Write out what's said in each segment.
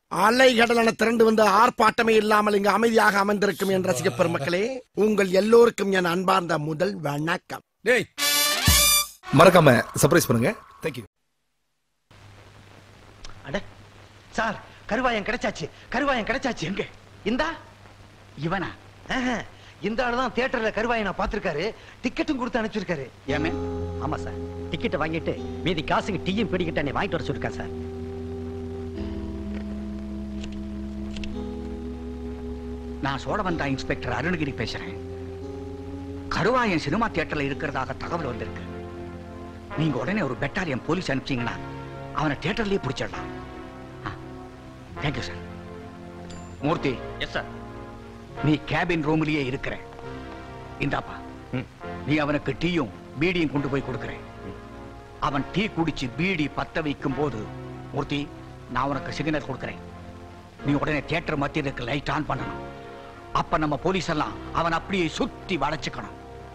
அலைகடலான திரண்டு வந்து ஆர்ப்பாட்டமே இல்லாமல் இங்கு அமைதியாக அமர்ந்திருக்கும் என் ரசிக பெருமக்களே உங்கள் எல்லோருக்கும் என் அன்பார்ந்த முதல் வணக்கம் டேய் மறக்காம சர்ப்ரைஸ் பண்ணுங்க தேங்க்யூ அட சார் கருவாயம் கிடைச்சாச்சு கருவாயம் கிடைச்சாச்சு எங்க இந்தா இவனா ஆஹா, இந்த ஆளு தான் தியேட்டர்ல கருவாயனை பார்த்திருக்காரு டிக்கெட்டும் கொடுத்து அனுப்பிச்சிருக்காரு ஏமே ஆமா சார் டிக்கெட் வாங்கிட்டு மீதி காசுக்கு டீயும் பிடிக்கிட்டு என்னை வாங்கிட்டு வர சொல்லிருக்கேன் சார் நான் சோழவந்தா இன்ஸ்பெக்டர் அருணகிரி பேசுறேன் கருவாயன் சினிமா தியேட்டர்ல இருக்கிறதாக தகவல் வந்திருக்கு நீங்க உடனே ஒரு பெட்டாலியன் போலீஸ் அனுப்பிச்சீங்கன்னா அவனை தியேட்டர்லயே பிடிச்சிடலாம் thank you sir Murthy yes sir நீ கேபின் ரூம்லயே இருக்கிற இந்தாப்பா நீ அவனுக்கு டீயும் பீடியும் கொண்டு போய் கொடுக்கிறேன் அவன் டீ குடிச்சு பீடி பத்த வைக்கும் போது மூர்த்தி நான் உனக்கு சிக்னல் கொடுக்கிறேன் நீ உடனே தியேட்டர் மத்தியில் இருக்க லைட் ஆன் பண்ணணும் அப்ப நம்ம போலீஸ் எல்லாம் அவன் அப்படியே சுத்தி வளைச்சுக்கணும்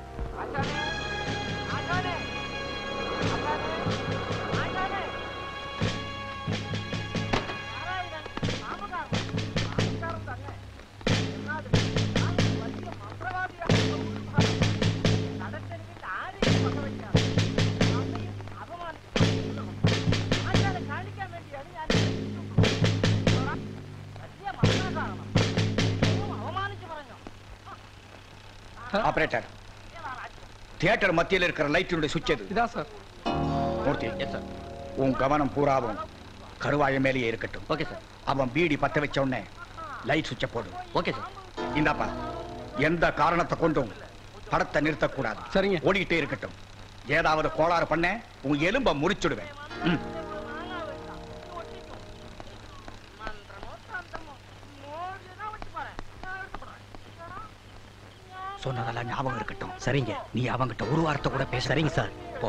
ஆபரேட்டர் தியேட்டர் மத்தியில் இருக்கிற லைட்டினுடைய சுவிட்ச் எது இதான் சார் மூர்த்தி எஸ் சார் உன் கவனம் பூராவும் கருவாய மேலேயே இருக்கட்டும் ஓகே சார் அவன் பீடி பத்த வச்ச உடனே லைட் சுவிட்ச போடு ஓகே சார் இந்தாப்பா எந்த காரணத்தை கொண்டும் படத்தை நிறுத்தக்கூடாது சரிங்க. ஓடிக்கிட்டே இருக்கட்டும் ஏதாவது கோளாறு பண்ண உன் எலும்ப முறிச்சுடுவேன் ம். சொன்னதெல்லாம் ஞாபகம் இருக்கட்டும் சரிங்க நீ அவங்கிட்ட ஒரு வார்த்தை கூட பேச சரிங்க சார் போ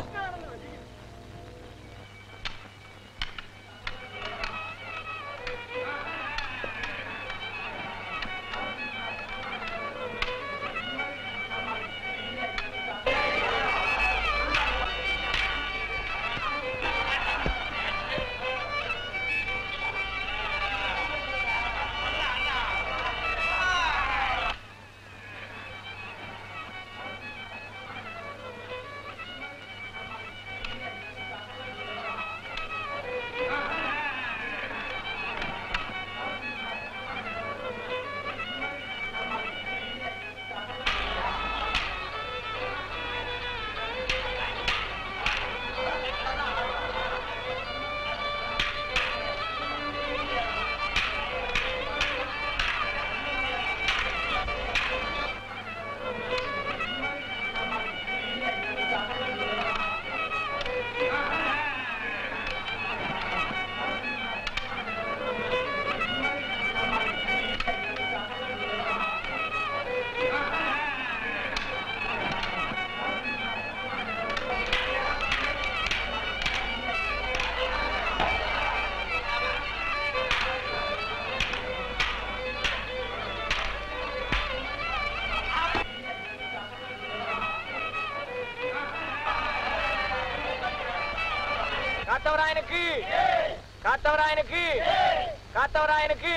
காத்தவராயனுக்கு காத்தவராயனுக்கு காத்தவராயனுக்கு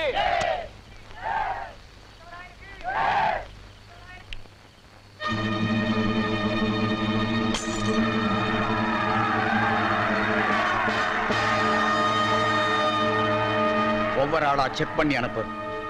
ஒவ்வொரு ஆளா செக் பண்ணி அனுப்பு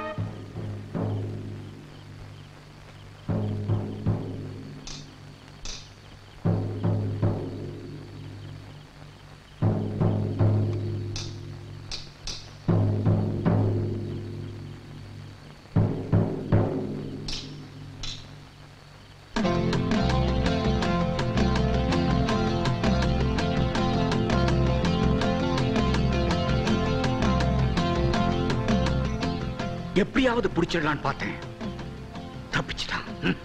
எப்படியாவது பிடிச்சிடலான்னு பார்த்தேன் தப்பிச்சிட்டான் ம்.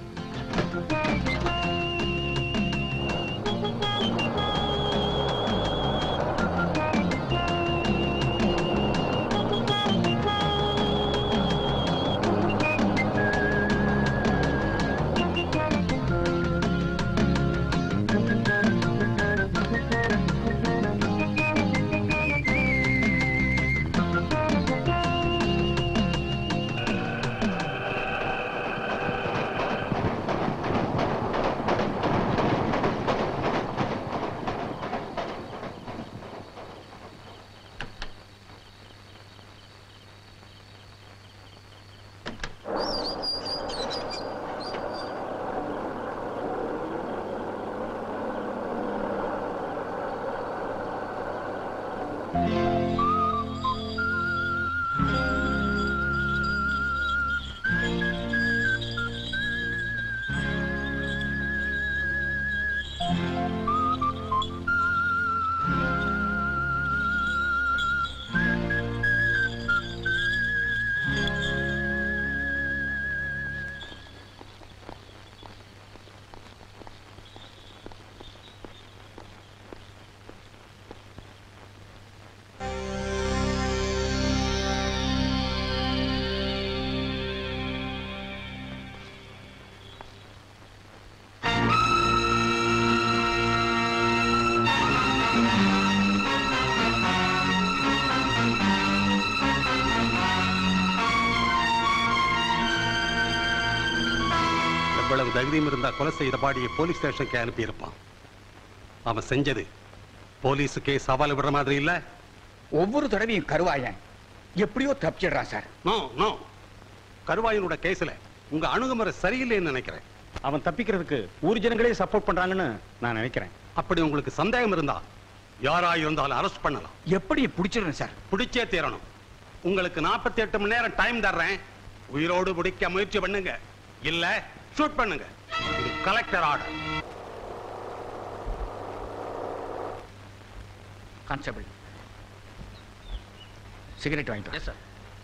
இவ்வளவு தைரியம் இருந்தா கொலை செய்த பாடியை போலீஸ் ஸ்டேஷனுக்கு அனுப்பியிருப்பான் அவன் செஞ்சது போலீஸுக்கே சவால் விடுற மாதிரி இல்ல ஒவ்வொரு தடவையும் கருவாயன் எப்படியோ தப்பிச்சிடுறான் சார் நோ நோ கருவாயனோட கேஸ்ல உங்க அணுகுமுறை சரியில்லைன்னு நினைக்கிறேன் அவன் தப்பிக்கிறதுக்கு ஊர் ஜனங்களே சப்போர்ட் பண்றாங்கன்னு நான் நினைக்கிறேன் அப்படி உங்களுக்கு சந்தேகம் இருந்தா யாரா இருந்தாலும் அரெஸ்ட் பண்ணலாம் எப்படி பிடிச்சிடுறேன் சார் பிடிச்சே தீரணும் உங்களுக்கு 48 எட்டு மணி நேரம் டைம் தர்றேன் உயிரோடு பிடிக்க முயற்சி பண்ணுங்க இல்ல ஷூட் பண்ணுங்க இது கலெக்டர் ஆர்டர் கான்ஸ்டபிள் சிகரெட் வாங்கிட்டு வா. சார்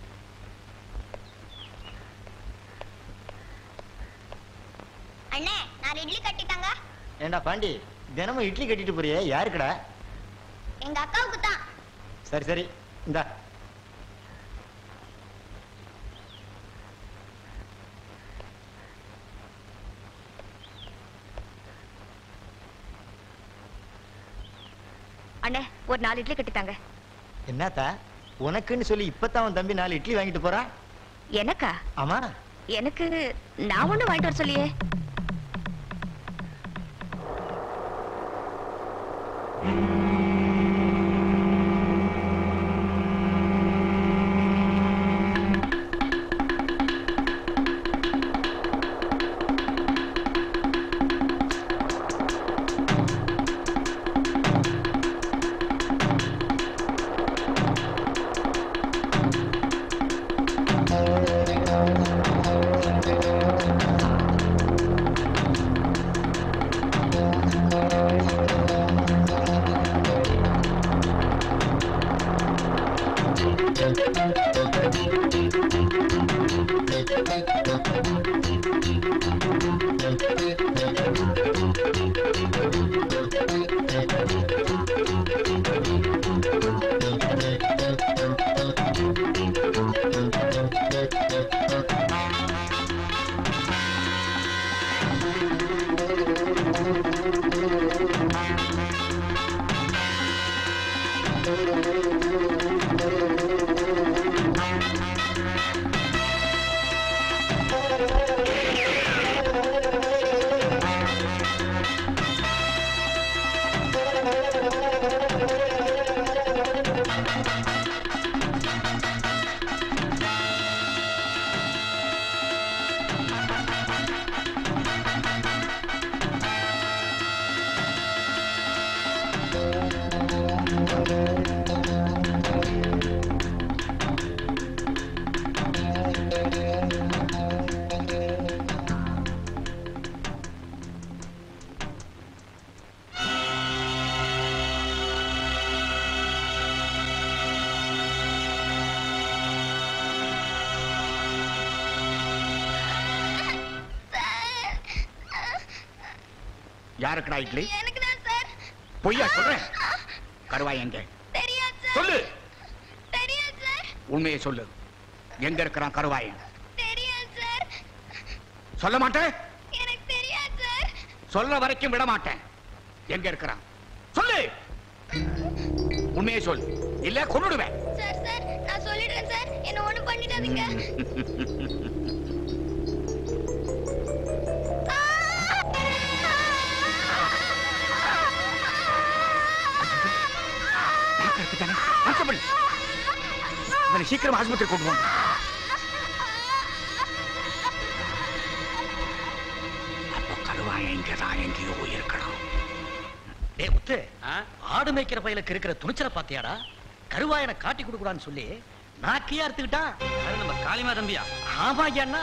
அண்ணே நாலு இட்லி கட்டித்தாங்க ஏண்டா பாண்டி தினமும் இட்லி கட்டிட்டு போறியே யாருக்குடா எங்க அக்காவுக்கு தான் சரி சரி இந்தா அண்ணே ஒரு நாலு இட்லி கட்டித்தாங்க என்னத்தா உனக்குன்னு சொல்லி இப்பதான் உன் தம்பி நாலு இட்லி வாங்கிட்டு போறான் எனக்கா ஆமா எனக்கு நான் ஒண்ணும் வாங்கிட்டு வர சொல்லியே யாருக்குடா இட்லி எனக்கு தான் சார் பொய்யா சொல்றேன் கருவாய் எங்க தெரியாது சார் சொல்லு தெரியாது சார் உண்மையை சொல்லு எங்க இருக்கிறான் கருவாயன் தெரியாது சார் சொல்ல மாட்டேன் எனக்கு தெரியாது சார் சொல்ற வரைக்கும் விட மாட்டேன் எங்க இருக்கிறான் சொல்லு உண்மையை சொல் இல்ல கொன்னுடுவேன் சார் சார் நான் சொல்லிடுறேன் சார் என்ன ஒண்ணு பண்ணிடாதீங்க தானே கான்ஸ்டபிள் இவனை சீக்கிரம் ஆஸ்பத்திரி கொண்டு போங்க அப்போ கருவாயன் இங்கதான் எங்கேயோ இருக்கணும் டேய் முத்து ஆடு மேய்க்கிற பையலுக்கு இருக்கிற துணிச்சலை பாத்தியாடா கருவாயனை காட்டி கொடுக்கூடான்னு சொல்லி நாக்கியா எடுத்துக்கிட்டான் நம்ம காளிமா தம்பியா ஆமா ஐயா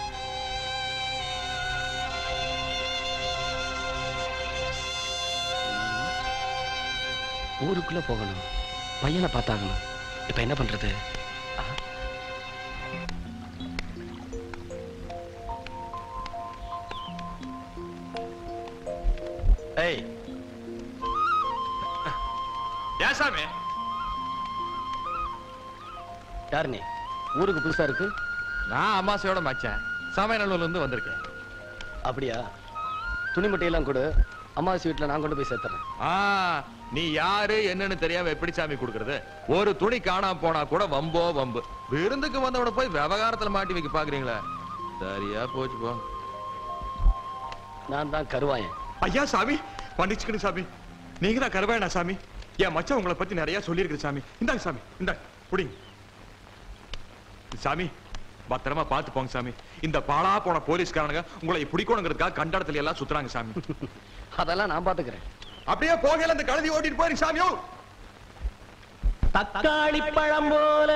ஊருக்குள்ள போகணும் பையனை பார்த்தாகணும் இப்ப என்ன பண்றது ஏய் ஏன் சாமி யாரு நீ ஊருக்கு புதுசா இருக்கு நான் அம்மாசையோட மச்சான் சமையநல்லூர்ல இருந்து வந்திருக்கேன் அப்படியா துணிமட்டையெல்லாம் கொடு அம்மாவாசி வீட்டுல நான் கொண்டு போய் சேர்த்துறேன் ஆ நீ யாரு என்னன்னு தெரியாம எப்படி சாமி கொடுக்கறது ஒரு துணி காணாம போனா கூட வம்போ வம்பு விருந்துக்கு வந்தவன போய் விவகாரத்துல மாட்டி வைக்க பாக்குறீங்களா சரியா போச்சு போ நான் தான் கருவாயன் ஐயா சாமி மன்னிச்சுக்கணும் சாமி நீங்க தான் கருவாயனா சாமி என் மச்சான் உங்களை பத்தி நிறைய சொல்லியிருக்கு சாமி இந்தாங்க சாமி இந்தாங்க புடிங்க சாமி பத்திரமா பார்த்து போங்க சாமி இந்த பாலா போன போலீஸ்காரனுங்க உங்களை பிடிக்கணுங்கிறதுக்காக கண்டடத்துல எல்லாம் சுத்துறாங்க சாமி அதெல்லாம் நான் பாத்துக்கிறேன் அப்படியே போகையில அந்த கழுதி ஓட்டிட்டு போறீங்க சாமியோ தக்காளி பழம் போல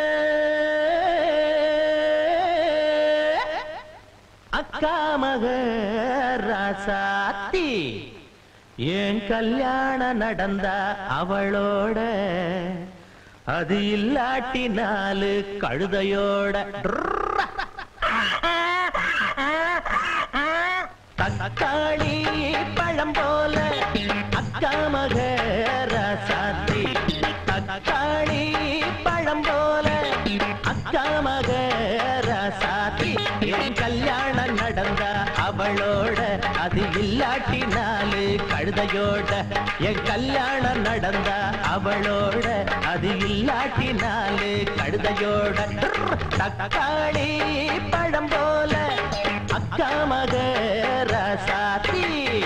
அக்கா மக ராசாத்தி ஏன் கல்யாணம் நடந்தா அவளோட அது இல்லாட்டி நாலு கழுதையோட தக்காளி பழம் போல அக்கா மக ராசாத்தி தக்காளி பழம் போல அக்கா மக ராசாத்தி என் கல்யாணம் நடந்த அவளோட அது இல்லாட்டி நாலு கழுதையோட என் கல்யாணம் நடந்த அவளோட அது இல்லாட்டி நாலு கழுதையோட தக்காளி பழம் போல அக்கா மக ராசாத்தி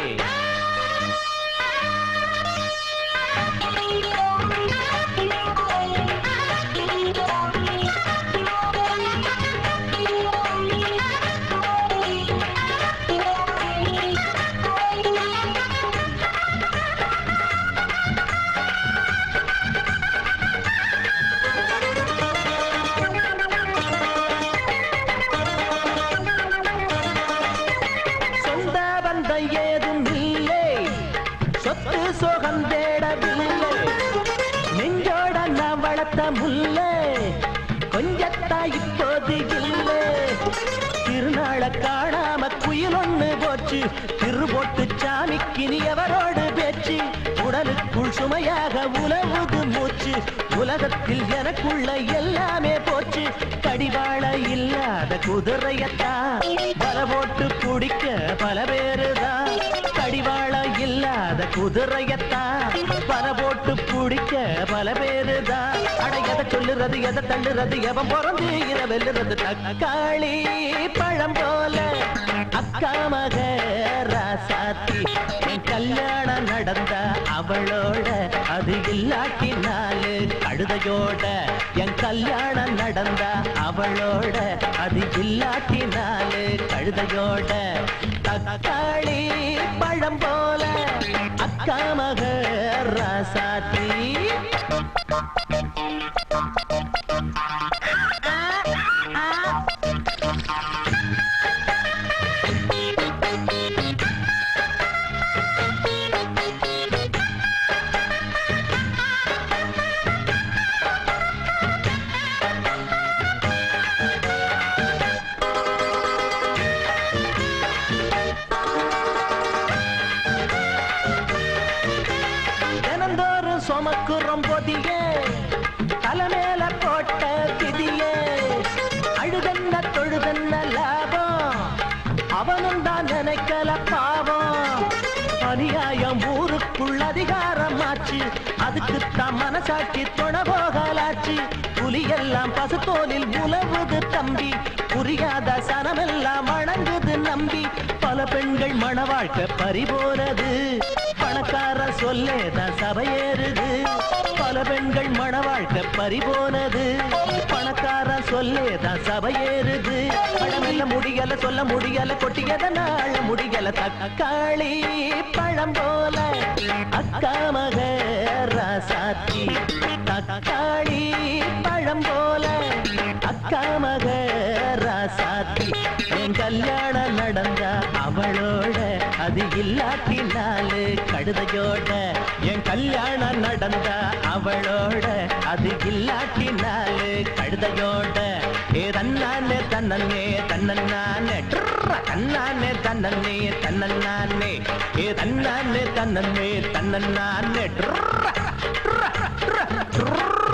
சொந்த பந்தம் ஏதும் இல்லை சொத்து சோகம் தேடவில்லை நெஞ்சோட நான் வளர்த்த முல்லை கொஞ்சத்தா இப்போது இல்லை திருநாள காணாம குயில் ஒண்ணு போச்சு திருபோட்டு சாமிக்கு நீ எவரோடு பேச்சு உடலுக்குள் சுமையாக உலவுது மூச்சு உலகத்தில் எனக்குள்ள எல்லாமே போச்சு கடிவாள இல்லாத குதிரையத்தான் பல போட்டு குடிக்க பல பேருதான் கடிவாள இல்லாத குதிரையத்தான் பல போட்டு குடிக்க பல பேருதான் அட எதை சொல்லுறது எதை தள்ளுறது எவன் பிறந்து இத வெல்லுறது தக்காளி பழம் போல அக்கா மக ராசாத்தி என் கல்யாணம் நடந்த அவளோட அது இல்லாட்டி நாலு கழுதையோட என் கல்யாணம் நடந்த அவளோட அது இல்லாட்டி நாலு கழுதையோட தக்காளி பழம் போல அக்கா மக ராசாத்தி தினந்தோறும் சுமக்குறோம் பொதிய தலைமேல போட்ட விதியே அழுதன்ன தொழுதன்ன லாபம் அவனும் தான் நினைக்கல பாவம் அநியாயம் ஊருக்குள் அதிகாரம் ஆச்சு அதுக்கு தான் மனசாட்சி தொண போகலாச்சு புலியெல்லாம் பசுத்தோலில் உலவுது தம்பி புரியாத சனமெல்லாம் வணங்குது நம்பி பல பெண்கள் மண வாழ்க்கை பறிபோனது பணக்கார சொல்லேதான் சபையேறுது பல பெண்கள் மண வாழ்க்கை பறிபோனது பணக்கார சொல்லேதான் சபையேறுது பழமெல்ல முடியல சொல்ல முடியல கொட்டியதனால முடியல தக்காளி பழம் போல அக்கா மக ராசாத்தி தக்காளி பழம் போல அக்கா மக ராசாத்தி என் கல்யாணம் நடந்த அவளோட அது இல்லாட்டி நாலு கழுதையோட என் கல்யாணம் நடந்த அவளோட அது இல்லாட்டி நாலு கழுதையோட ஏ தன்னானே தன்னே தன்னே தன்னானே தன்னே தன்னே ஏ தன்னானே தன்னே தன்னே